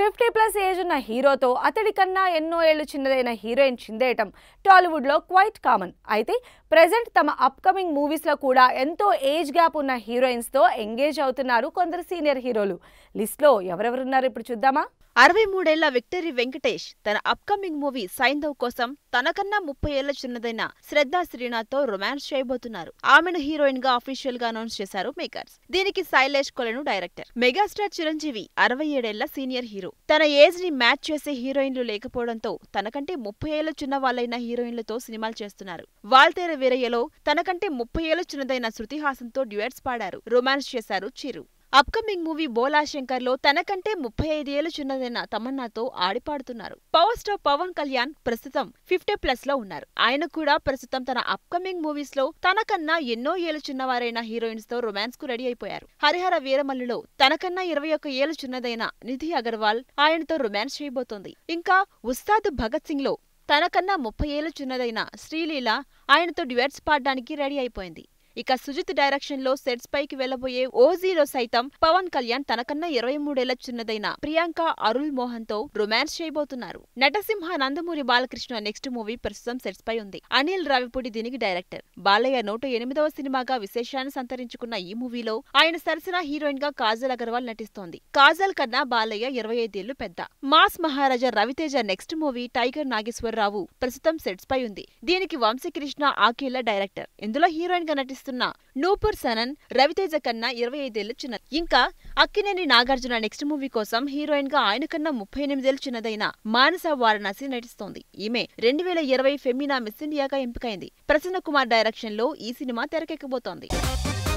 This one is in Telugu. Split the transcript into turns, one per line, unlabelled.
ఫిఫ్టీ ప్లస్ ఏజ్ ఉన్న హీరోతో అతడి కన్నా ఎన్నో ఏళ్లు చిన్నదైన హీరోయిన్ చిందేయటం టాలీవుడ్లో క్వైట్ కామన్ అయితే ప్రెజెంట్ తమ అప్కమింగ్ మూవీస్లో కూడా ఎంతో ఏజ్ గ్యాప్ ఉన్న హీరోయిన్స్తో ఎంగేజ్ అవుతున్నారు కొందరు సీనియర్ హీరోలు లిస్ట్లో ఎవరెవరున్నారు ఇప్పుడు చూద్దామా
అరవై మూడేళ్ల విక్టరీ వెంకటేష్ తన అప్కమింగ్ మూవీ సైంధవ్ కోసం తనకన్నా ముప్పై ఏళ్ల చిన్నదైన శ్రద్ధా శ్రీనాథ్ తో రొమాన్స్ చేయబోతున్నారు ఆమెను హీరోయిన్ గా అఫీషియల్ గా అనౌన్స్ చేశారు మేకర్స్ దీనికి శైలేష్ కొలను డైరెక్టర్ మెగాస్టార్ చిరంజీవి అరవై ఏడేళ్ల సీనియర్ హీరో తన ఏజ్ ని మ్యాచ్ చేసే హీరోయిన్లు లేకపోవడంతో తనకంటే ముప్పై ఏళ్ల చిన్న వాళ్ళైన హీరోయిన్లతో సినిమాలు చేస్తున్నారు వాల్తేర వీరయ్యలో తనకంటే ముప్పై ఏళ్ల చిన్నదైన శృతి హాసన్తో డ్యూయట్స్ పాడారు రొమాన్స్ చేశారు చిరు అప్కమింగ్ మూవీ బోలా శంకర్ లో తనకంటే ముప్పై ఐదేళ్లు చిన్నదైన తమన్నాతో ఆడిపాడుతున్నారు పవర్ స్టార్ పవన్ కళ్యాణ్ ప్రస్తుతం ఫిఫ్టీ ప్లస్ లో ఉన్నారు ఆయన కూడా ప్రస్తుతం తన అప్కమింగ్ మూవీస్ లో తనకన్నా ఎన్నో ఏళ్లు చిన్నవారైన హీరోయిన్స్ తో రొమాన్స్ కు రెడీ అయిపోయారు హరిహర వీరమల్లులో తనకన్నా ఇరవై ఒక్క ఏళ్లు చిన్నదైన నిధి అగర్వాల్ ఆయనతో రొమాన్స్ చేయబోతోంది ఇంకా ఉస్తాద్ భగత్ సింగ్ లో తనకన్నా ముప్పై ఏళ్లు చిన్నదైన శ్రీలీల ఆయనతో డ్యూయట్స్ పాడడానికి రెడీ అయిపోయింది ఇక సుజిత్ డైరెక్షన్ లో సెట్స్ పైకి వెళ్లబోయే ఓజీలో సైతం పవన్ కళ్యాణ్ తనకన్నా ఇరవై మూడేళ్ల చిన్నదైన ప్రియాంక అరుల్ మోహన్ తో రొమాన్స్ చేయబోతున్నారు నటసింహ నందమూరి బాలకృష్ణ నెక్స్ట్ మూవీ ప్రస్తుతం సెట్స్ పై ఉంది అనిల్ రావిపూడి దీనికి డైరెక్టర్ బాలయ్య నూట ఎనిమిదవ సినిమాగా విశేషాన్ని సంతరించుకున్న ఈ మూవీలో ఆయన సరసన హీరోయిన్ గా కాజల్ అగర్వాల్ నటిస్తోంది కాజల్ కన్నా బాలయ్య ఇరవై ఐదేళ్లు పెద్ద mass Maharaja Raviteja next movie tiger Nageswara Rao ప్రస్తుతం సెట్స్ పై ఉంది దీనికి వంశీకృష్ణ ఆకేళ్ల డైరెక్టర్ ఇందులో హీరోయిన్ గా నటిస్తున్న నూపూర్ సనన్ రవితేజ కన్నా ఇరవై ఐదేళ్లు చిన్న ఇంకా అక్కినేని నాగార్జున నెక్స్ట్ మూవీ కోసం హీరోయిన్ గా ఆయన కన్నా ముప్పై ఎనిమిదేళ్లు చిన్నదైన మానస వారణాసి నటిస్తోంది ఈమె రెండు వేల ఇరవై ఫెమినా మిస్ ఇండియాగా ఎంపికైంది ప్రసన్న కుమార్ డైరెక్షన్ లో ఈ సినిమా తెరకెక్కబోతోంది